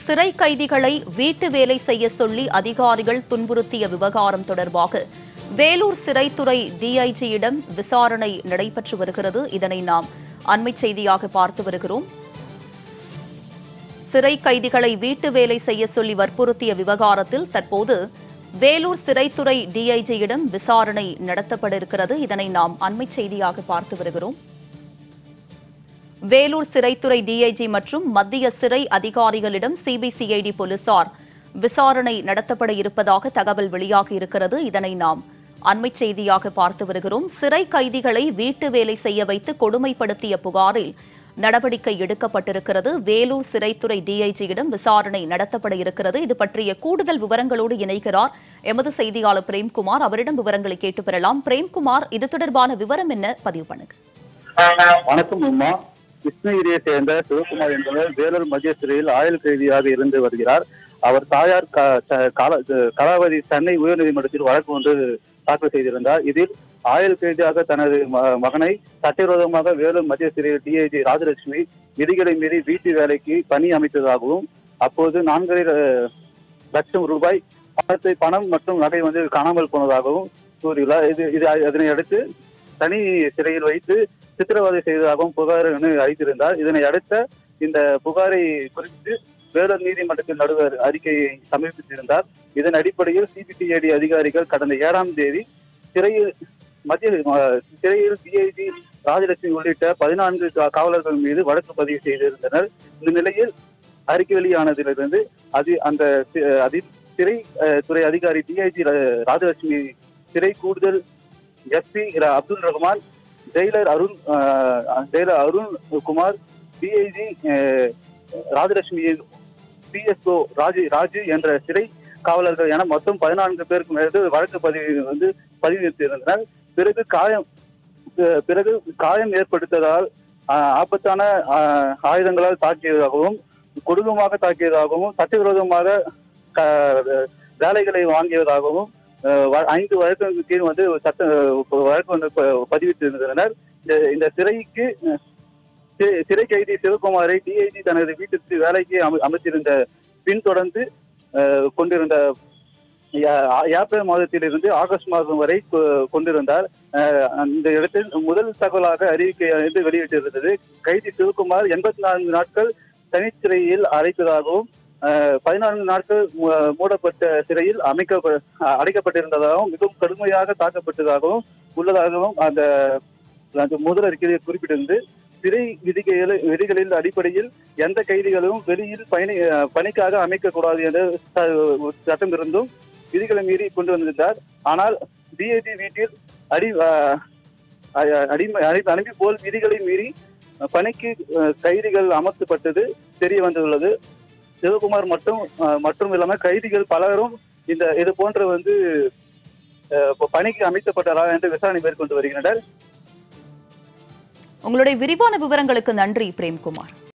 சிறை கைதிகளை வீட்டு வேலை செய்ய சொல்லி அதிகாரிகள் துன்புறுத்திய விவகாரம் தொடர்பாக வேலூர் சிறைத்துறை டிஐஜியிடம் விசாரணை நடைபெற்று வருகிறது இதனை நாம் அண்மை செய்தியாக பார்த்து வருகிறோம் சிறை கைதிகளை வீட்டு வேலை செய்ய சொல்லி வற்புறுத்திய விவகாரத்தில் தற்போது வேலூர் சிறைத்துறை டிஐஜியிடம் விசாரணை நடத்தப்பட இருக்கிறது இதனை நாம் அண்மை செய்தியாக பார்த்து வருகிறோம் வேலூர் சிறைத்துறை டிஐஜி மற்றும் மத்திய சிறை அதிகாரிகளிடம் சிபிசிஐடி போலீசார் விசாரணை நடத்தப்பட இருப்பதாக தகவல் வெளியாகி இருக்கிறது இதனை நாம் அண்மை செய்தியாக பார்த்து வருகிறோம் சிறை கைதிகளை வீட்டு வேலை செய்ய வைத்து கொடுமைப்படுத்திய புகாரில் நடவடிக்கை எடுக்கப்பட்டிருக்கிறது வேலூர் சிறைத்துறை டிஐஜியிடம் விசாரணை நடத்தப்பட இருக்கிறது இது பற்றிய கூடுதல் விவரங்களோடு இணைகிறார் எமது செய்தியாளர் பிரேம்குமார் அவரிடம் விவரங்களை கேட்டு பெறலாம் பிரேம்குமார் இது தொடர்பான விவரம் என்ன பதிவு பண்ணுங்க வணக்கம் உமா கிருஷ்ணகிரியை சேர்ந்த சிவகுமார் என்பவர் வேலூர் மத்திய சிறையில் ஆயுள் கைதியாக இருந்து வருகிறார் அவர் தாயார் க- ச- கால- கலாவதி சென்னை உயர்நீதிமன்றத்தில் வழக்கு ஒன்று தாக்கல் செய்திருந்தார் இதில் ஆயுள் கைதியாக தனது ம- மகனை சட்டவிரோதமாக வேலூர் மத்திய சிறையில் டிஐஜி ராஜலட்சுமி விதிகளை மீறி வீட்டு வேலைக்கு பணி அமைத்ததாகவும் அப்போது நான்கரை அஹ், லட்சம் ரூபாய் பணத்தை பணம் மற்றும் நகை வந்து காணாமல் போனதாகவும் கூறியுள்ளார் இது இது அதனை அடுத்து தனி சிறையில் வைத்து சித்திரவதை செய்ததாகவும் புகார் என அளித்திருந்தார் இதனை அடுத்த இந்த புகாரை குறித்து வேலூர் நீதிமன்றத்தில் நடுவர் அறிக்கையை சமர்ப்பித்திருந்தார் இதன் அடிப்படையில் சிபிசிஐடி அதிகாரிகள் கடந்த ஏழாம் தேதி சிறையில் மத்திய அஹ், சிறையில் டிஐஜி ராஜலட்சுமி உள்ளிட்ட பதினான்கு கா- காவலர்கள் மீது வழக்கு பதிவு செய்திருந்தனர் இந்த நிலையில் அறிக்கை வெளியானதிலிருந்து அது அந்த சி- அதில் சிறை அஹ், துறை அதிகாரி டிஐஜி ராஜலட்சுமி சிறை கூடுதல் எஸ்பி அப்துல் ரஹ்மான் ஜெயிலர் அருண் அஹ், ஜெயிலர் அருண் குமார் டிஐஜி ராஜலட்சுமியின் பிஎஸ்ஓ ராஜு ராஜு என்ற சிறை காவலர்கள் என மொத்தம் பதினான்கு பேருக்கு மீது வழக்கு பதிவு வந்து பதிவிட்டிருந்தனர் பிறகு காயம் பி- பிறகு காயம் ஏற்படுத்ததால் அஹ், ஆபத்தான அஹ், ஆயுதங்களால் தாக்கியதாகவும் கொடூரமாக தாக்கியதாகவும் சட்டவிரோதமாக க- வேலைகளை வாங்கியதாகவும் அஹ், வ- ஐந்து வழக்கு கீழ் வந்து சட்ட வழக்கு வந்து ப- பதிவிட்டிருந்தனர் இந்த இந்த சிறைக்கு அஹ், சி- சிறை கைதி சிவகுமாரை டிஐஜி தனது வீட்டுக்கு வேலைக்கு அம- அமைத்திருந்த பின்தொடர்ந்து அஹ், கொண்டிருந்த ஏ- ஏப்ரல் மாதத்திலிருந்து ஆகஸ்ட் மாதம் வரை கொ- கொண்டிருந்தார் அஹ், அந்த இடத்தில் முதல் தகவலாக அறிவிக்கை வந்து வெளியிட்டிருந்தது கைதி சிவகுமார் எண்பத்தி நான்கு நாட்கள் தனிச்சிறையில் அடைத்ததாகவும் அஹ், பதினான்கு நாட்கள் மூ- மூடப்பட்ட சிறையில் அமைக்க அடைக்கப்பட்டிருந்ததாகவும் மிகவும் கடுமையாக தாக்கப்பட்டதாகவும் உள்ளதாகவும் அந்த அந்த முதல் அறிக்கையில் குறிப்பிட்டிருந்து சிறை விதிகள் விதிகளின் அடிப்படையில் எந்த கைதிகளும் வெளியில் பயணி அஹ், பணிக்காக அமைக்கக்கூடாது என்ற ச- ஒரு சட்டம் இருந்தும் விதிகளை மீறி கொண்டு வந்திருந்தார் ஆனால் டிஐஜி வீட்டில் அடி அஹ், அஹ், அடிமை அனுப்பி அனுப்பி போல் விதிகளை மீறி அஹ், பணிக்கு அஹ், கைதிகள் அமர்த்தப்பட்டது தெரிய வந்துள்ளது சிவகுமார் மட்டும் அஹ், மட்டும் இல்லாமல் கைதிகள் பலரும் இந்த இது போன்ற வந்து அஹ், பணிக்கு அமைக்கப்பட்டதா என்று விசாரணை மேற்கொண்டு வருகின்றனர் உங்களுடைய விரிவான விவரங்களுக்கு நன்றி பிரேம்குமார்